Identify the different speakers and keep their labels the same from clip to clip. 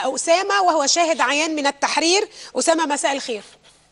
Speaker 1: اسامه وهو شاهد عيان من التحرير اسامه مساء الخير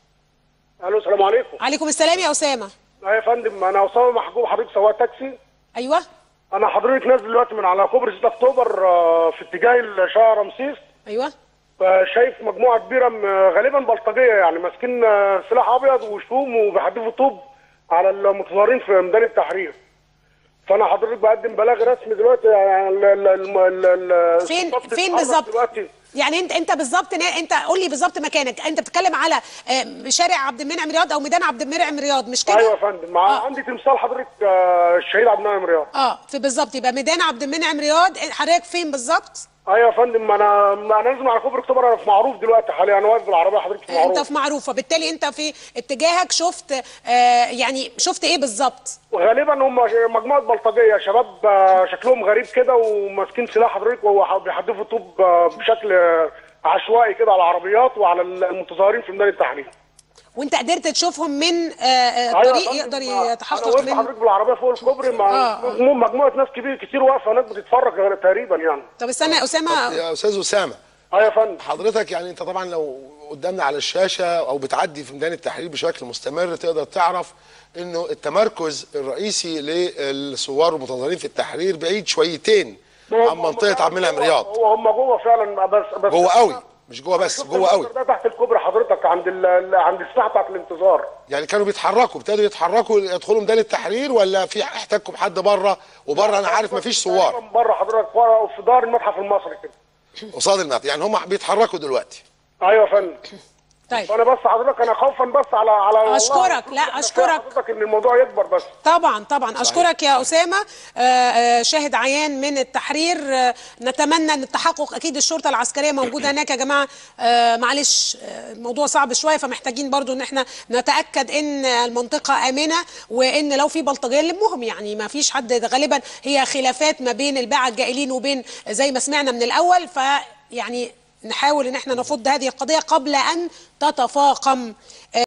Speaker 2: الو السلام عليكم
Speaker 1: عليكم السلام يا اسامه
Speaker 2: اه يا فندم انا اسامه محجوب حضرتك سواق تاكسي
Speaker 1: ايوه
Speaker 2: انا حضرتك نازل دلوقتي من على كوبري 6 اكتوبر آه، في اتجاه شارع رمسيس
Speaker 1: ايوه
Speaker 2: فشايف مجموعه كبيره م- غالبا بلطجيه يعني ماسكين آه، سلاح ابيض وشوم وبيحدفوا طوب على المتظاهرين في ميدان التحرير فانا حضرتك بقدم بلاغ رسمي دلوقتي يعني ال- ال- الم- ال- ال-
Speaker 1: فين
Speaker 2: الخطاب
Speaker 1: فين
Speaker 2: بيتحرك
Speaker 1: بالظبط
Speaker 2: دلوقتي
Speaker 1: يعني انت انت بالظبط نا- انت قول لي بالظبط مكانك انت بتتكلم على آه، شارع عبد المنعم رياض او ميدان عبد المنعم رياض مش كده
Speaker 2: ايوه يا فندم مع
Speaker 1: آه.
Speaker 2: عندي تمثال حضرتك آه، الشهيد عبد المنعم رياض
Speaker 1: اه في بالظبط يبقى ميدان عبد المنعم رياض حضرتك فين بالظبط
Speaker 2: ايوه يا فندم ما انا ما انا نازل على كوبري اكتوبر انا في معروف دلوقتي حاليا انا واقف بالعربيه حضرتك في معروف
Speaker 1: انت في معروف فبالتالي انت في اتجاهك شفت آه يعني شفت ايه بالظبط
Speaker 2: غالبا هم مجموعه بلطجيه شباب آه، شكلهم غريب كده وماسكين سلاح حضرتك وبيحدفوا طوب آه، بشكل آه، عشوائي كده على العربيات وعلى المتظاهرين في ميدان التحرير
Speaker 1: وانت قدرت تشوفهم من آه آه
Speaker 2: أيوة يا
Speaker 1: طريق
Speaker 2: فندم،
Speaker 1: يقدر
Speaker 2: ما- انا
Speaker 1: يتحقق
Speaker 2: واقف
Speaker 1: من
Speaker 2: حضرتك بالعربيه فوق الكوبري مع
Speaker 1: آه.
Speaker 2: مجموعة- مجموعه ناس كبير كتير واقفه هناك بتتفرج تقريبا يعني
Speaker 1: طب استنى يا اسامه
Speaker 3: يا استاذ اسامه
Speaker 2: ايوه يا فندم
Speaker 3: حضرتك يعني انت طبعا لو قدامنا على الشاشه او بتعدي في ميدان التحرير بشكل مستمر تقدر تعرف انه التمركز الرئيسي للثوار والمتظاهرين في التحرير بعيد شويتين عن منطقه عبد المنعم رياض
Speaker 2: هو هم جوه فعلا بس بس
Speaker 3: جوه قوي مش جوه بس
Speaker 2: شفت
Speaker 3: جوه قوي
Speaker 2: المنظر ده تحت الكوبري حضرتك عند ال- ال- عند الساحه بتاعت الانتظار
Speaker 3: يعني كانوا بيتحركوا ابتدوا يتحركوا يدخلوا ميدان التحرير ولا في احتكوا بحد بره وبره انا عارف مفيش ثوار
Speaker 2: تقريباً بره حضرتك ورا في دار المتحف المصري كده
Speaker 3: قصاد المتحف يعني هم بيتحركوا دلوقتي
Speaker 2: ايوه يا فندم
Speaker 1: طيب
Speaker 2: فانا بس حضرتك انا خوفا بس على على والله
Speaker 1: أشكرك، لا،
Speaker 2: أنا
Speaker 1: أشكرك.
Speaker 2: فاهم حضرتك ان الموضوع يكبر بس
Speaker 1: طبعا طبعا اشكرك يا اسامه آه، آه، شاهد عيان من التحرير آه، نتمنى ان التحقق اكيد الشرطه العسكريه موجوده هناك يا جماعه آه، معلش آه، الموضوع صعب شويه فمحتاجين برضو ان احنا نتاكد ان المنطقه امنه وان لو في بلطجيه نلمهم يعني ما فيش حد غالبا هي خلافات ما بين الباعة الجائلين وبين زي ما سمعنا من الاول فيعني نحاول ان احنا نفض هذه القضيه قبل ان تتفاقم